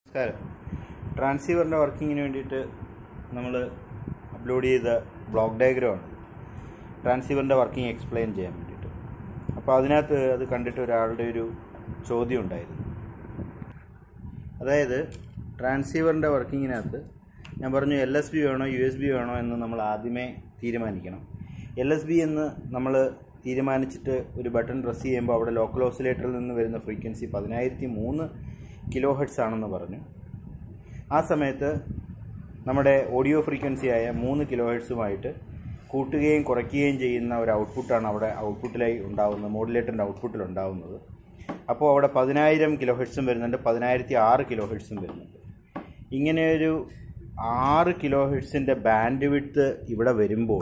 നമസ്കാരം ട്രാൻസീവറിൻ്റെ വർക്കിങ്ങിന് വേണ്ടിയിട്ട് നമ്മൾ അപ്ലോഡ് ചെയ്ത ബ്ലോക്ക് ഡയഗ്രമാണ് ട്രാൻസീവറിൻ്റെ വർക്കിംഗ് എക്സ്പ്ലെയിൻ ചെയ്യാൻ വേണ്ടിയിട്ട് അപ്പോൾ അതിനകത്ത് അത് കണ്ടിട്ട് ഒരാളുടെ ഒരു ചോദ്യം ഉണ്ടായിരുന്നു അതായത് ട്രാൻസീവറിൻ്റെ വർക്കിങ്ങിനകത്ത് ഞാൻ പറഞ്ഞു എൽ എസ് ബി വേണോ യു എസ് ബി വേണോ എന്ന് നമ്മൾ ആദ്യമേ തീരുമാനിക്കണം എൽ എസ് ബി എന്ന് നമ്മൾ തീരുമാനിച്ചിട്ട് ഒരു ബട്ടൺ പ്രസ് ചെയ്യുമ്പോൾ അവിടെ ലോക്കൽ ഓസിലേറ്ററിൽ നിന്ന് വരുന്ന ഫ്രീക്വൻസി പതിനായിരത്തി മൂന്ന് കിലോ ഹെഡ്സ് ആണെന്ന് പറഞ്ഞു ആ സമയത്ത് നമ്മുടെ ഓഡിയോ ഫ്രീക്വൻസിയായ മൂന്ന് കിലോ ഹെഡ്സുമായിട്ട് കൂട്ടുകയും കുറയ്ക്കുകയും ചെയ്യുന്ന ഒരു ഔട്ട്പുട്ടാണ് അവിടെ ഔട്ട്പുട്ടിലായി ഉണ്ടാകുന്നത് മോഡുലേറ്ററിൻ്റെ ഔട്ട്പുട്ടിൽ ഉണ്ടാകുന്നത് അപ്പോൾ അവിടെ പതിനായിരം കിലോ ഹെഡ്സും വരുന്നുണ്ട് പതിനായിരത്തി ആറ് കിലോ ഹെഡ്സും വരുന്നുണ്ട് ഇങ്ങനെ ഒരു ആറ് കിലോ ഹെഡ്സിൻ്റെ ബാൻഡ് വിഡ്ത്ത് ഇവിടെ വരുമ്പോൾ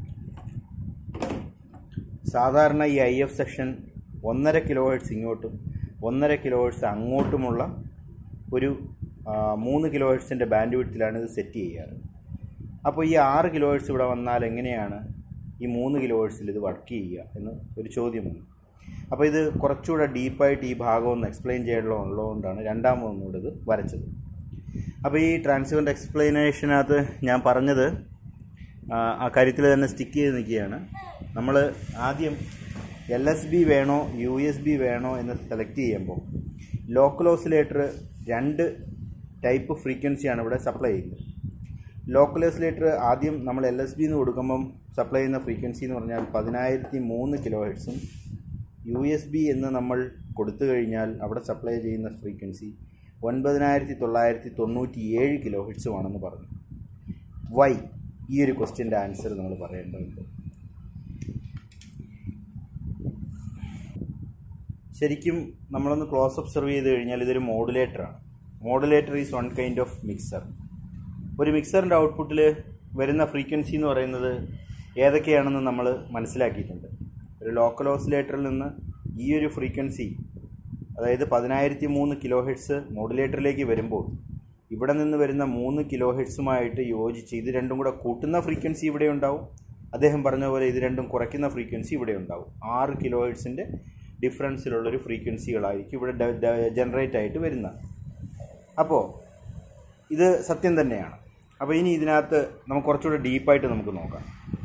സാധാരണ ഈ ഐ എഫ് സെക്ഷൻ ഒന്നര കിലോ ഹെഡ്സ് ഇങ്ങോട്ടും ഒന്നര കിലോ ഹെഡ്സ് അങ്ങോട്ടുമുള്ള ഒരു ആ, മൂന്ന് കിലോ ഹെഡ്സിൻ്റെ ബാൻഡ് വിഡ്ത്തിലാണ് ഇത് സെറ്റ് ചെയ്യാറ് അപ്പോൾ ഈ ആറ് കിലോ ഹെഡ്സ് ഇവിടെ വന്നാൽ എങ്ങനെയാണ് ഈ മൂന്ന് കിലോ ഹെഡ്സിൽ ഇത് വർക്ക് ചെയ്യുക എന്ന് ഒരു ചോദ്യം വന്നു അപ്പോൾ ഇത് കുറച്ചുകൂടെ ഡീപ്പായിട്ട് ഈ ഭാഗം ഒന്ന് എക്സ്പ്ലെയിൻ ചെയ്യാനുള്ള ഉള്ളതുകൊണ്ടാണ് രണ്ടാമതൊന്നുകൂടെ ഇത് വരച്ചത് അപ്പോൾ ഈ ട്രാൻസ്ഫറിൻ്റെ എക്സ്പ്ലനേഷനകത്ത് ഞാൻ പറഞ്ഞത് ആ, ആ കാര്യത്തിൽ തന്നെ സ്റ്റിക്ക് ചെയ്ത് നിൽക്കുകയാണ് നമ്മൾ ആദ്യം എൽ എസ് ബി വേണോ യു എസ് ബി വേണോ എന്ന് സെലക്ട് ചെയ്യുമ്പോൾ ലോക്കൽ ഓസിലേറ്റർ രണ്ട് ടൈപ്പ് ഫ്രീക്വൻസിയാണ് ഇവിടെ സപ്ലൈ ചെയ്യുന്നത് ലോക്കൽ ഓസിലേറ്റർ ആദ്യം നമ്മൾ എൽ എസ് ബി എന്ന് കൊടുക്കുമ്പം സപ്ലൈ ചെയ്യുന്ന ഫ്രീക്വൻസി എന്ന് പറഞ്ഞാൽ പതിനായിരത്തി മൂന്ന് കിലോ ഹെഡ്സും യു എസ് ബി എന്ന് നമ്മൾ കൊടുത്തു കഴിഞ്ഞാൽ അവിടെ സപ്ലൈ ചെയ്യുന്ന ഫ്രീക്വൻസി ഒൻപതിനായിരത്തി തൊള്ളായിരത്തി തൊണ്ണൂറ്റി ഏഴ് കിലോ ഹെഡ്സുമാണെന്ന് പറഞ്ഞു വൈ ഈ ഒരു ക്വസ്റ്റ്യൻ്റെ ആൻസർ നമ്മൾ പറയേണ്ടതുണ്ട് ശരിക്കും നമ്മളൊന്ന് ക്ലോസ് ഒബ്സർവ് ചെയ്ത് കഴിഞ്ഞാൽ ഇതൊരു മോഡുലേറ്ററാണ് modulator is one kind of mixer ഒരു മിക്സറിൻ്റെ ഔട്ട്പുട്ടിൽ വരുന്ന ഫ്രീക്വൻസി എന്ന് പറയുന്നത് ഏതൊക്കെയാണെന്ന് നമ്മൾ മനസ്സിലാക്കിയിട്ടുണ്ട് ഒരു ലോക്കൽ ഓസിലേറ്ററിൽ നിന്ന് ഈ ഒരു ഫ്രീക്വൻസി അതായത് പതിനായിരത്തി മൂന്ന് കിലോ ഹെഡ്സ് മോഡുലേറ്ററിലേക്ക് വരുമ്പോൾ ഇവിടെ നിന്ന് വരുന്ന മൂന്ന് കിലോ ഹെഡ്സുമായിട്ട് യോജിച്ച് ഇത് രണ്ടും കൂടെ കൂട്ടുന്ന ഫ്രീക്വൻസി ഇവിടെ ഉണ്ടാവും അദ്ദേഹം പറഞ്ഞ പോലെ ഇത് രണ്ടും കുറയ്ക്കുന്ന ഫ്രീക്വൻസി ഇവിടെ ഉണ്ടാവും ആറ് കിലോ ഹെഡ്സിൻ്റെ ഡിഫറൻസിലുള്ളൊരു ഫ്രീക്വൻസികളായിരിക്കും ഇവിടെ ജനറേറ്റ് ആയിട്ട് വരുന്നത് അപ്പോൾ ഇത് സത്യം തന്നെയാണ് അപ്പോൾ ഇനി ഇതിനകത്ത് നമുക്ക് കുറച്ചുകൂടെ ഡീപ്പായിട്ട് നമുക്ക് നോക്കാം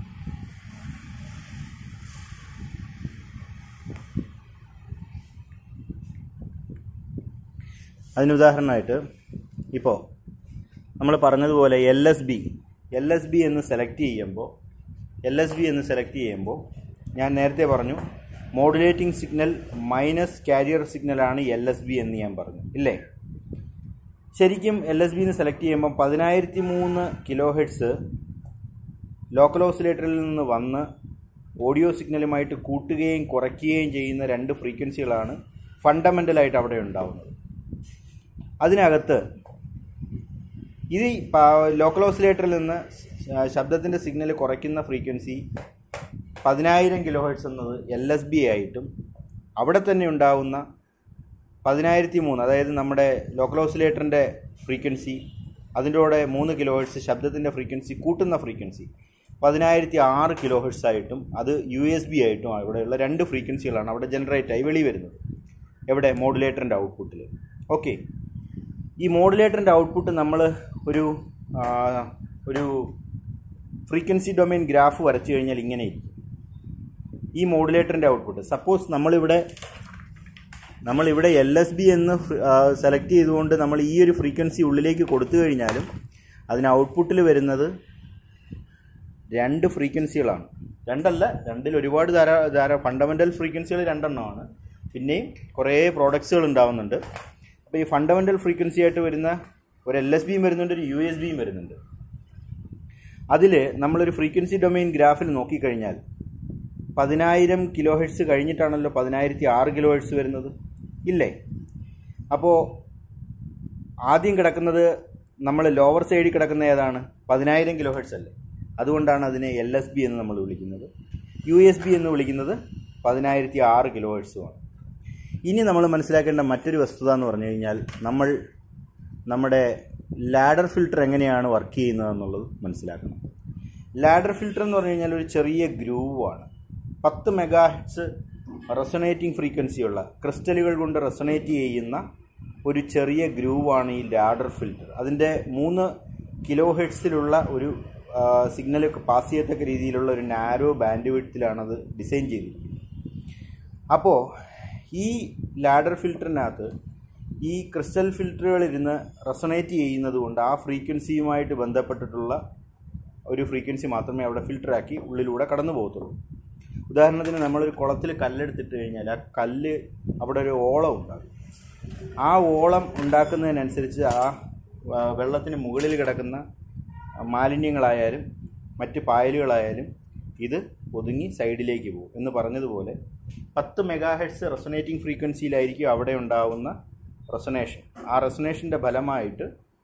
അതിന് ഉദാഹരണമായിട്ട് ഇപ്പോൾ നമ്മൾ പറഞ്ഞതുപോലെ L S B L S B എന്ന് സെലക്ട് ചെയ്യുമ്പോൾ എൽ എസ് ബി എന്ന് സെലക്ട് ചെയ്യുമ്പോൾ ഞാൻ നേരത്തെ പറഞ്ഞു മോഡുലേറ്റിംഗ് സിഗ്നൽ മൈനസ് കാരിയർ സിഗ്നലാണ് എൽ എസ് ബി എന്ന് ഞാൻ പറഞ്ഞു ഇല്ലേ ശരിക്കും എൽ എസ് ബിന്ന് സെലക്ട് ചെയ്യുമ്പോൾ പതിനായിരത്തി മൂന്ന് കിലോ ഹെഡ്സ് ലോക്കൽ ഓസിലേറ്ററിൽ നിന്ന് വന്ന് ഓഡിയോ സിഗ്നലുമായിട്ട് കൂട്ടുകയും കുറയ്ക്കുകയും ചെയ്യുന്ന രണ്ട് ഫ്രീക്വൻസികളാണ് ഫണ്ടമെൻ്റലായിട്ട് അവിടെ ഉണ്ടാവുന്നത് അതിനകത്ത് ഇത് ഈ പ- ലോക്കൽ ഓസിലേറ്ററിൽ നിന്ന് ശ- ശബ്ദത്തിൻ്റെ സിഗ്നൽ കുറയ്ക്കുന്ന ഫ്രീക്വൻസി പതിനായിരം കിലോ ഹെർട്സ് എന്നത് എൽ എസ് ബി ആയിട്ടും അവിടെ തന്നെ ഉണ്ടാവുന്ന പതിനായിരത്തി മൂന്ന് അതായത് നമ്മുടെ ലോക്കൽ ഓസിലേറ്ററിൻ്റെ ഫ്രീക്വൻസി അതിൻ്റെ കൂടെ മൂന്ന് കിലോ ഹെർട്സ് ശബ്ദത്തിൻ്റെ ഫ്രീക്വൻസി കൂട്ടുന്ന ഫ്രീക്വൻസി പതിനായിരത്തി ആറ് കിലോ ഹെർട്സ് ആയിട്ടും അത് യു എസ് ബി ആയിട്ടും ഇവിടെയുള്ള രണ്ട് ഫ്രീക്വൻസികളാണ് അവിടെ ജനറേറ്റ് ആയി വെളി വരുന്നത് എവിടെ മോഡുലേറ്ററിൻ്റെ ഔട്ട്പുട്ടിൽ ഓക്കെ ഈ മോഡുലേറ്ററിൻ്റെ ഔട്ട്പുട്ട് നമ്മൾ ഒരു ആ, ഒരു ഫ്രീക്വൻസി ഡൊമൈൻ ഗ്രാഫ് വരച്ചു കഴിഞ്ഞാൽ ഇങ്ങനെ ഇരിക്കും ഈ മോഡുലേറ്ററിൻ്റെ ഔട്ട്പുട്ട് സപ്പോസ് നമ്മളിവിടെ നമ്മളിവിടെ എൽ എസ് ബി എന്ന് സെലക്ട് ചെയ്തുകൊണ്ട് നമ്മൾ ഈ ഒരു ഫ്രീക്വൻസി ഉള്ളിലേക്ക് കൊടുത്തു കഴിഞ്ഞാലും അതിന് ഔട്ട്പുട്ടിൽ വരുന്നത് രണ്ട് ഫ്രീക്വൻസികളാണ് രണ്ടല്ല രണ്ടിൽ ഒരുപാട് ധാരാ ധാരാ ഫണ്ടമെൻ്റൽ ഫ്രീക്വൻസികൾ രണ്ടെണ്ണമാണ് പിന്നെയും കുറേ പ്രോഡക്ട്സുകൾ ഉണ്ടാവുന്നുണ്ട് അപ്പോൾ ഈ ഫണ്ടമെൻ്റൽ ഫ്രീക്വൻസി ആയിട്ട് വരുന്ന ഒരു എൽ എസ് ബിയും വരുന്നുണ്ട് ഒരു യു എസ് ബിയും വരുന്നുണ്ട് അതിൽ നമ്മളൊരു ഫ്രീക്വൻസി ഡൊമൈൻ ഗ്രാഫിൽ നോക്കിക്കഴിഞ്ഞാൽ പതിനായിരം കിലോ ഹെഡ്സ് കഴിഞ്ഞിട്ടാണല്ലോ പതിനായിരത്തി ആറ് കിലോ ഹെഡ്സ് വരുന്നത് ഇല്ലേ അപ്പോൾ ആദ്യം കിടക്കുന്നത് നമ്മൾ ലോവർ സൈഡിൽ കിടക്കുന്ന ഏതാണ് പതിനായിരം കിലോ ഹെഡ്സ് അല്ലേ അതുകൊണ്ടാണ് അതിനെ എൽ എസ് ബി എന്ന് നമ്മൾ വിളിക്കുന്നത് യു എസ് ബി എന്ന് വിളിക്കുന്നത് പതിനായിരത്തി ആറ് കിലോ ഹെഡ്സുമാണ് ഇനി നമ്മൾ മനസ്സിലാക്കേണ്ട മറ്റൊരു വസ്തുത എന്ന് പറഞ്ഞു കഴിഞ്ഞാൽ നമ്മൾ നമ്മുടെ ലാഡർ ഫിൽട്ടർ എങ്ങനെയാണ് വർക്ക് ചെയ്യുന്നത് എന്നുള്ളത് മനസ്സിലാക്കണം ലാഡർ ഫിൽട്ടർ എന്ന് പറഞ്ഞു കഴിഞ്ഞാൽ ഒരു ചെറിയ ഗ്രൂവാണ് പത്ത് മെഗാ ഹെഡ്സ് റെസൊനേറ്റിംഗ് ഫ്രീക്വൻസിയുള്ള ക്രിസ്റ്റലുകൾ കൊണ്ട് റെസൊനേറ്റ് ചെയ്യുന്ന ഒരു ചെറിയ ഗ്രൂവാണ് ഈ ലാഡർ ഫിൽറ്റർ അതിൻ്റെ മൂന്ന് കിലോ ഹെഡ്സിലുള്ള ഒരു സിഗ്നൽ പാസ് ചെയ്യത്തക്ക രീതിയിലുള്ള ഒരു നാരോ ബാൻഡ് വിഡ്ത്തിലാണത് ഡിസൈൻ ചെയ്തിരിക്കുന്നത് അപ്പോൾ ഈ ലാഡർ ഫിൽറ്ററിനകത്ത് ഈ ക്രിസ്റ്റൽ ഫിൽറ്ററുകൾ ഇരുന്ന് റെസണേറ്റ് ചെയ്യുന്നത് കൊണ്ട് ആ ഫ്രീക്വൻസിയുമായിട്ട് ബന്ധപ്പെട്ടിട്ടുള്ള ഒരു ഫ്രീക്വൻസി മാത്രമേ അവിടെ ഫിൽറ്ററാക്കി ഉള്ളിലൂടെ കടന്നു പോകത്തുള്ളൂ ഉദാഹരണത്തിന് നമ്മളൊരു കുളത്തിൽ കല്ലെടുത്തിട്ട് കഴിഞ്ഞാൽ ആ കല്ല് അവിടെ ഒരു ഓളം ഉണ്ടാകും ആ ഓളം ഉണ്ടാക്കുന്നതിനനുസരിച്ച് ആ ആ, വെള്ളത്തിന് മുകളിൽ കിടക്കുന്ന മാലിന്യങ്ങളായാലും മറ്റ് പായലുകളായാലും ഇത് ഒതുങ്ങി സൈഡിലേക്ക് പോകും എന്ന് പറഞ്ഞതുപോലെ പത്ത് മെഗാ ഹെഡ്സ് റെസൊനേറ്റിംഗ് ഫ്രീക്വൻസിയിലായിരിക്കും അവിടെ ഉണ്ടാവുന്ന റെസൊനേഷൻ ആ റെസൊനേഷൻ്റെ ഫലമായിട്ട്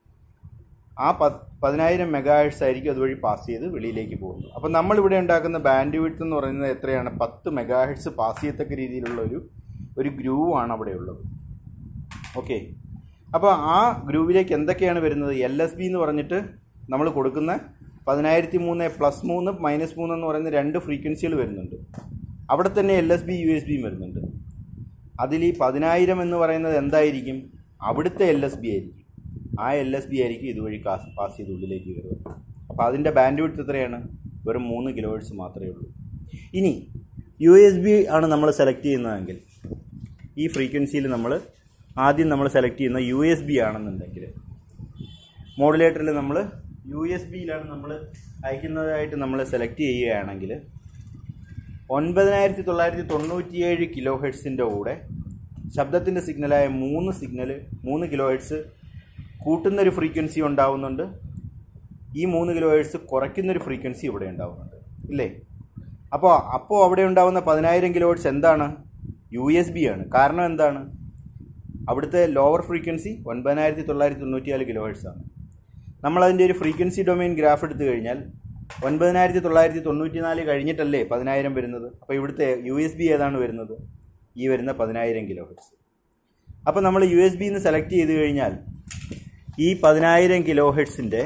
ആ പത് പതിനായിരം മെഗാ ഹെഡ്സ് ആയിരിക്കും അതുവഴി പാസ് ചെയ്ത് വെളിയിലേക്ക് പോകുന്നത് അപ്പോൾ നമ്മളിവിടെ ഉണ്ടാക്കുന്ന ബാൻഡ് വിഡ്ത്ത് എന്ന് പറയുന്നത് എത്രയാണ് പത്ത് മെഗാ ഹെഡ്സ് പാസ് ചെയ്യത്തക്ക രീതിയിലുള്ള ഒരു ഒരു ഗ്രൂവാണ് അവിടെ ഉള്ളത് ഓക്കെ അപ്പോൾ ആ ഗ്രൂവിലേക്ക് എന്തൊക്കെയാണ് വരുന്നത് എൽ എസ് ബി എന്ന് പറഞ്ഞിട്ട് നമ്മൾ കൊടുക്കുന്ന പതിനായിരത്തി മൂന്ന് പ്ലസ് മൂന്ന് മൈനസ് മൂന്ന് എന്ന് പറയുന്ന രണ്ട് ഫ്രീക്വൻസികൾ വരുന്നുണ്ട് അവിടെ തന്നെ L S B U S ബിയും വരുന്നുണ്ട് അതിൽ ഈ പതിനായിരം എന്ന് പറയുന്നത് എന്തായിരിക്കും അവിടുത്തെ എൽ എസ് ബി ആയിരിക്കും ആ എൽ എസ് ബി ആയിരിക്കും ഇതുവഴി കാസ് പാസ് ചെയ്ത് ഉള്ളിലേക്ക് കയറുക അപ്പോൾ അതിൻ്റെ ബാൻഡ് വിഡ്ത്ത് എത്രയാണ് വെറും മൂന്ന് കിലോ ഹെഡ്സ് മാത്രമേ ഉള്ളൂ ഇനി യു എസ് ബി ആണ് നമ്മൾ സെലക്ട് ചെയ്യുന്നതെങ്കിൽ ഈ ഫ്രീക്വൻസിയിൽ നമ്മൾ ആദ്യം നമ്മൾ സെലക്ട് ചെയ്യുന്ന യു എസ് ബി ആണെന്നുണ്ടെങ്കിൽ മോഡുലേറ്ററിൽ നമ്മൾ യു എസ് ബിയിലാണ് നമ്മൾ അയക്കുന്നതായിട്ട് നമ്മൾ സെലക്ട് ചെയ്യുകയാണെങ്കിൽ ഒൻപതിനായിരത്തി തൊള്ളായിരത്തി തൊണ്ണൂറ്റിയേഴ് കിലോ ഹെഡ്സിൻ്റെ കൂടെ ശബ്ദത്തിൻ്റെ സിഗ്നലായ മൂന്ന് സിഗ്നൽ മൂന്ന് കിലോ ഹെഡ്സ് കൂട്ടുന്നൊരു ഫ്രീക്വൻസി ഉണ്ടാവുന്നുണ്ട് ഈ മൂന്ന് കിലോ ഹെഡ്സ് കുറയ്ക്കുന്നൊരു ഫ്രീക്വൻസി ഇവിടെ ഉണ്ടാവുന്നുണ്ട് ഇല്ലേ അപ്പോൾ അപ്പോൾ അവിടെ ഉണ്ടാവുന്ന പതിനായിരം കിലോ ഹെഡ്സ് എന്താണ് യു എസ് ബി ആണ് കാരണം എന്താണ് അവിടുത്തെ ലോവർ ഫ്രീക്വൻസി ഒൻപതിനായിരത്തി തൊള്ളായിരത്തി തൊണ്ണൂറ്റിനാല് കിലോ ഹെഡ്സ് ആണ് നമ്മളതിൻ്റെ ഒരു ഫ്രീക്വൻസി ഡൊമൈൻ ഗ്രാഫ് എടുത്തു കഴിഞ്ഞാൽ ഒൻപതിനായിരത്തി തൊള്ളായിരത്തി തൊണ്ണൂറ്റി നാല് കഴിഞ്ഞിട്ടല്ലേ പതിനായിരം വരുന്നത് അപ്പോൾ ഇവിടുത്തെ യു എസ് ബി ഏതാണ് വരുന്നത് ഈ വരുന്ന പതിനായിരം കിലോ ഹെഡ്സ് അപ്പോൾ നമ്മൾ യു എസ് ബിന്ന് സെലക്ട് ചെയ്ത് കഴിഞ്ഞാൽ ഈ പതിനായിരം കിലോ ഹെഡ്സിൻ്റെ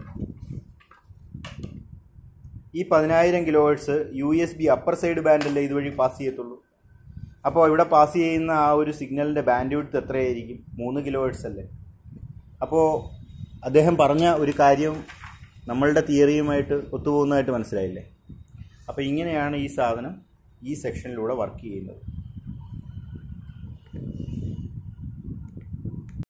ഈ പതിനായിരം kilo hertz U S B upper side ബാൻഡല്ലേ ഇതുവഴി പാസ് ചെയ്യത്തുള്ളൂ അപ്പോൾ ഇവിടെ പാസ് ചെയ്യുന്ന ആ ഒരു സിഗ്നലിൻ്റെ ബാൻഡ് വിഡ്ത്ത് എത്രയായിരിക്കും മൂന്ന് കിലോ ഹെഡ്സ് അല്ലേ അപ്പോൾ അദ്ദേഹം പറഞ്ഞ ഒരു കാര്യം നമ്മളുടെ തിയറിയുമായിട്ട് ഒത്തുപോകുന്നതായിട്ട് മനസ്സിലായില്ലേ അപ്പോൾ ഇങ്ങനെയാണ് ഈ സാധനം ഈ സെക്ഷനിലൂടെ വർക്ക് ചെയ്യുന്നത്